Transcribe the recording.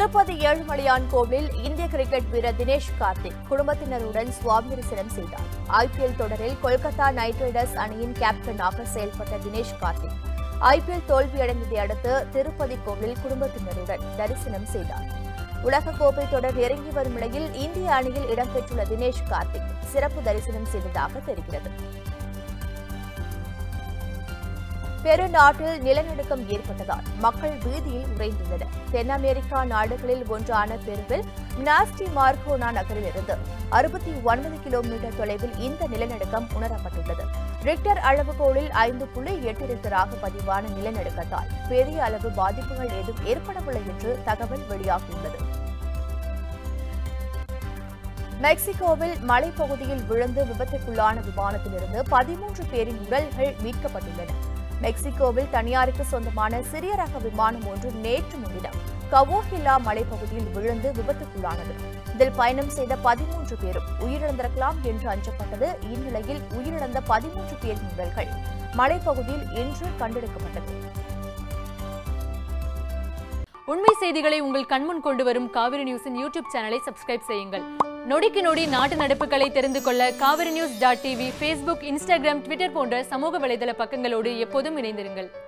திருப்பதி ஏழுமலையான் கோவிலில் இந்திய கிரிக்கெட் வீரர் தினேஷ் கார்த்திக் குடும்பத்தினருடன் சுவாமி தரிசனம் செய்தார் ஐபிஎல் தொடரில் கொல்கத்தா நைட் ரைடர்ஸ் அணியின் கேப்டனாக செயல்பட்ட தினேஷ் கார்த்திக் ஐபிஎல் தோல்வியடைந்ததை அடுத்து திருப்பதி கோவிலில் குடும்பத்தினருடன் தரிசனம் செய்தார் உலகக்கோப்பை தொடர் நெருங்கி வரும் நிலையில் இந்திய அணியில் இடம்பெற்றுள்ள தினேஷ் கார்த்திக் சிறப்பு தரிசனம் செய்ததாக தெரிகிறது பெருநாட்டில் நிலநடுக்கம் ஏற்பட்டதால் மக்கள் வீதியில் உறைந்துள்ளனர் தென் அமெரிக்கா நாடுகளில் ஒன்றான பெருவில் நாஸ்டி மார்கோனா நகரில் இருந்து அறுபத்தி ஒன்பது கிலோமீட்டர் தொலைவில் இந்த நிலநடுக்கம் உணரப்பட்டுள்ளது ரிக்டர் அளவுகோலில் ஐந்து புள்ளி எட்டு ரிக்டராக பதிவான நிலநடுக்கத்தால் பெரிய அளவு பாதிப்புகள் ஏதும் ஏற்படவில்லை என்று தகவல் வெளியாகியுள்ளது மெக்சிகோவில் மலைப்பகுதியில் விழுந்து விபத்துக்குள்ளான விமானத்திலிருந்து பதிமூன்று பேரின் உடல்கள் மீட்கப்பட்டுள்ளன மெக்சிகோவில் தனியாருக்கு சொந்தமான சிறிய ரக விமானம் ஒன்று நேற்று முன்தினம் கவோஹில்லா மலைப்பகுதியில் விழுந்து விபத்துக்குள்ளானது இதில் பயணம் செய்த பதிமூன்று பேரும் உயிரிழந்திருக்கலாம் என்று அஞ்சப்பட்டது இந்நிலையில் உயிரிழந்த பதிமூன்று பேரின் உடல்கள் மலைப்பகுதியில் இன்று கண்டெடுக்கப்பட்டது உண்மை செய்திகளை உங்கள் கண்முன் கொண்டு வரும் காவிரி நியூஸின் யூடியூப் சேனலை சப்ஸ்கிரைப் செய்யுங்கள் நொடிக்கு நொடி நாட்டு நடப்புகளை தெரிந்து கொள்ள Kaveri news dot TV Facebook Instagram Twitter போன்ற சமூக வலைதள பக்கங்களோடு எப்போதும் இணைந்திருங்கள்